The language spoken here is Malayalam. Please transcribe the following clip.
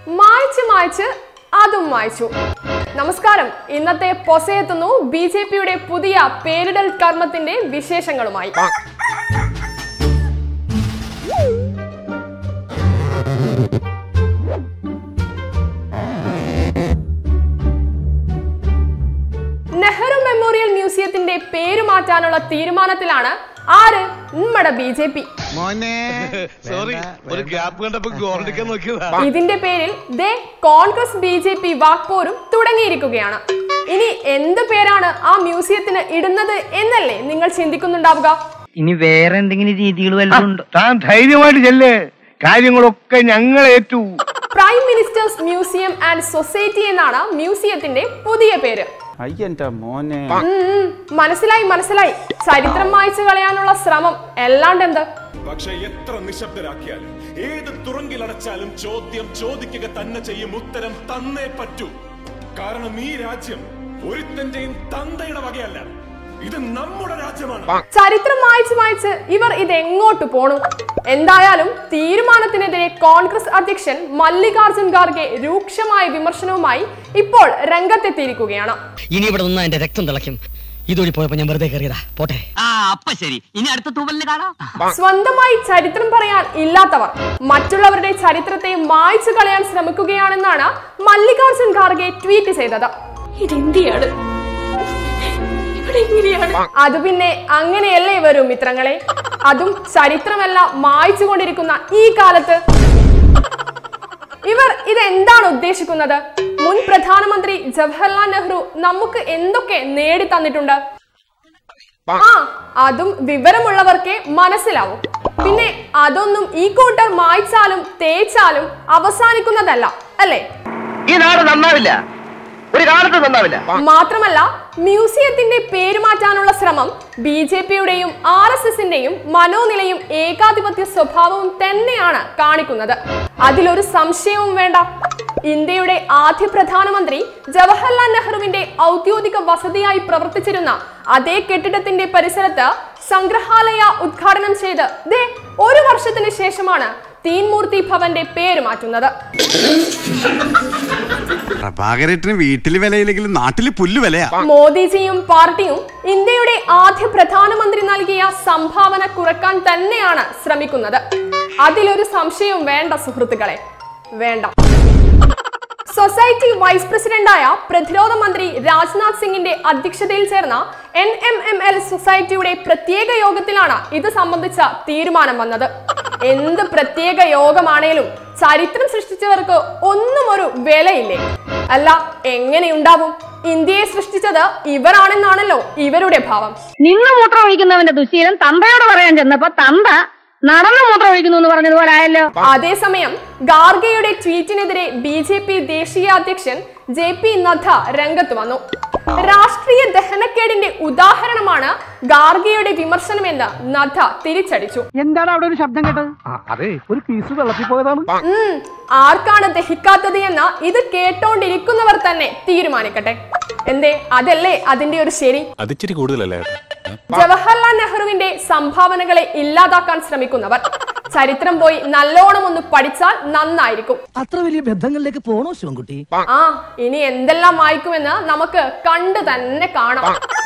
മായ്ച്ച് മായ്ച്ച് അതും മായ്ച്ചു നമസ്കാരം ഇന്നത്തെ പൊസയെത്തുന്നു ബി ജെ പിയുടെ പുതിയ പേരിടൽ കർമ്മത്തിന്റെ വിശേഷങ്ങളുമായി നെഹ്റു മെമ്മോറിയൽ മ്യൂസിയത്തിന്റെ പേര് മാറ്റാനുള്ള തീരുമാനത്തിലാണ് ആര് നമ്മുടെ ബി ജെ പി മോനെ സോറി ഒരു ഗ്യാപ്പ് കണ്ടപ്പോ ഗോൾഡിക്കാൻ നോക്കിയതാ ഇതിന്റെ പേരിൽ ദേ കോൺഗ്രസ് ബി ജെ പി വാക്പോരും തുടങ്ങിയിരിക്കുകയാണ് ഇനി എന്ത് പേരാണ് ആ മ്യൂസിയത്തിന് ഇടുന്നത് എന്നല്ലേ നിങ്ങൾ ചിന്തിക്കുന്നുണ്ടാവുക ഇനി വേറെ എന്തെങ്കിലും രീതികൾ വല്ലതും ഉണ്ടോ താൻ ധൈര്യമായിട്ട് ചെല്ലേ കാര്യങ്ങളൊക്കെ ഞങ്ങൾ ഏറ്റു prime ministers museum and society എന്നാണ് മ്യൂസിയത്തിന്റെ പുതിയ പേര് അയ്യന്റെ മോനെ ഉം, ഉം, മനസ്സിലായി മനസ്സിലായി ചരിത്രം മായ്ച്ചു കളയാനുള്ള ശ്രമം അല്ലാണ്ട് എന്ത് പക്ഷെ എത്ര നിശബ്ദരാക്കിയാലും ഏത് തുറങ്കിലടച്ചാലും ചോദ്യം ചോദിക്കുക തന്നെ ചെയ്യും ഉത്തരം തന്നേ പറ്റൂ കാരണം ഈ രാജ്യം ഒരുത്തന്റെയും തന്തയുടെ വകയല്ല ഇത് നമ്മുടെ രാജ്യമാണ് ചരിത്രം മായ്ച്ച് മായ്ച്ച് ഇവർ ഇത് എങ്ങോട്ട് പോണു എന്തായാലും തീരുമാനത്തിനെതിരെ കോൺഗ്രസ് അധ്യക്ഷൻ മല്ലികാർജുൻ ഖാർഗെ രൂക്ഷമായ വിമർശനവുമായി ഇപ്പോൾ രംഗത്തെത്തിയിരിക്കുകയാണ് ഇനി ഇവിടെ നിന്ന് എന്റെ രക്തം തിളയ്ക്കും ഇതുവഴി പോയപ്പോ ഞാൻ വെറുതെ കയറിയതാ പോട്ടെ ആ അപ്പൊ ശരി ഇനി അടുത്ത തൂവലിന് കാണാം സ്വന്തമായി ചരിത്രം പറയാൻ ഇല്ലാത്തവർ മറ്റുള്ളവരുടെ ചരിത്രത്തെ മായ്ച്ചു കളയാൻ ശ്രമിക്കുകയാണെന്നാണ് മല്ലികാർജുൻ ഖാർഗെ ട്വീറ്റ് ചെയ്തത് ഇതെന്തിയാണ് ഇവിടെ എങ്ങനെയാണ് അത് പിന്നെ അങ്ങനെയല്ലേ വരൂ മിത്രങ്ങളെ അതും ചരിത്രമല്ല മായ്ച്ചു കൊണ്ടിരിക്കുന്ന ഈ കാലത്ത് ഇവർ ഇതെന്താണ് ഉദ്ദേശിക്കുന്നത് മുൻ പ്രധാനമന്ത്രി ജവഹർലാൽ നെഹ്റു നമുക്ക് എന്തൊക്കെ നേടി തന്നിട്ടുണ്ട് ആ അതും വിവരമുള്ളവർക്കേ മനസ്സിലാവും പിന്നെ അതൊന്നും ഈ കൂട്ടർ മായ്ച്ചാലും തേച്ചാലും അവസാനിക്കുന്നതല്ല അല്ലേ ഈ നാട് നന്നാവില്ല ഒരു കാലത്ത് നന്നാവില്ല മാത്രമല്ല മ്യൂസിയത്തിന്റെ പേര് മാറ്റാനുള്ള ശ്രമം ബി ജെ പിയുടെയും ആർ എസ് എസിന്റെയും മനോനിലയും ഏകാധിപത്യ സ്വഭാവവും തന്നെയാണ് കാണിക്കുന്നത് അതിലൊരു സംശയവും വേണ്ട ഇന്ത്യയുടെ ആദ്യ പ്രധാനമന്ത്രി ജവഹർലാൽ നെഹ്റുവിന്റെ ഔദ്യോഗിക വസതിയായി പ്രവർത്തിച്ചിരുന്ന അതേ കെട്ടിടത്തിന്റെ പരിസരത്ത് സംഗ്രഹാലയ ഉദ്ഘാടനം ചെയ്ത് ദേ ഒരു വർഷത്തിന് ശേഷമാണ് തീൻമൂർത്തി ഭവന്റെ പേര് മാറ്റുന്നത് പ്രഭാകരേട്ടന് വീട്ടില് വിലയില്ലെങ്കിലും നാട്ടില് പുല്ല് വിലയാ മോദിജിയും പാർട്ടിയും ഇന്ത്യയുടെ ആദ്യ പ്രധാനമന്ത്രി നൽകിയ സംഭാവന കുറക്കാൻ തന്നെയാണ് ശ്രമിക്കുന്നത് അതിലൊരു സംശയവും വേണ്ട സുഹൃത്തുക്കളെ വേണ്ട സൊസൈറ്റി വൈസ് പ്രസിഡന്റായ പ്രതിരോധ മന്ത്രി രാജ്നാഥ് സിംഗിന്റെ അധ്യക്ഷതയിൽ ചേർന്ന എൻ എം എം എൽ സൊസൈറ്റിയുടെ പ്രത്യേക യോഗത്തിലാണ് ഇത് സംബന്ധിച്ച തീരുമാനം വന്നത് എന്ത് പ്രത്യേക യോഗമാണേലും ചരിത്രം സൃഷ്ടിച്ചവർക്ക് ഒന്നും ഒരു വിലയില്ലേ അല്ല എങ്ങനെയുണ്ടാവും ഇന്ത്യയെ സൃഷ്ടിച്ചത് ഇവരാണെന്നാണല്ലോ ഇവരുടെ ഭാവം നിന്ന് മൂത്രം ഒഴിക്കുന്നവന്റെ ദുശീലം തന്തയോട് പറയാൻ ചെന്നപ്പോ തന്ത നടന്നു മൂത്രം ഒഴിക്കുന്നു എന്ന് പറഞ്ഞതുപോലെ ആയല്ലോ അതേസമയം ഗാർഗയുടെ ട്വീറ്റിനെതിരെ ബി ജെ പി ദേശീയ അധ്യക്ഷൻ ജെ പി നദ്ദ രംഗത്ത് വന്നു രാഷ്ട്രീയ ദഹനക്കേടിന്റെ ഉദാഹരണമാണ് ഗാർഗയുടെ വിമർശനമെന്ന് നദ്ദ തിരിച്ചടിച്ചു എന്താണ് അവിടെ ഒരു ശബ്ദം കേട്ടത് അതെ ഒരു പീസ് വെള്ളത്തിൽ പോയതാണ് ഉം, ആർക്കാണ് ദഹിക്കാത്തത് എന്ന് ഇത് കേട്ടോണ്ടിരിക്കുന്നവർ തന്നെ തീരുമാനിക്കട്ടെ എന്തേ അതല്ലേ അതിന്റെ ഒരു ശരി അതിച്ചിരി കൂടുതലല്ലേ ജവഹർലാൽ നെഹ്റുവിന്റെ സംഭാവനകളെ ഇല്ലാതാക്കാൻ ശ്രമിക്കുന്നവർ ചരിത്രം പോയി നല്ലോണം ഒന്ന് പഠിച്ചാൽ നന്നായിരിക്കും അത്ര വലിയ ബന്ധങ്ങളിലേക്ക് പോണോ ശിവൻകുട്ടി ആ ഇനി എന്തെല്ലാം വായിക്കുമെന്ന് നമുക്ക് കണ്ടു തന്നെ കാണാം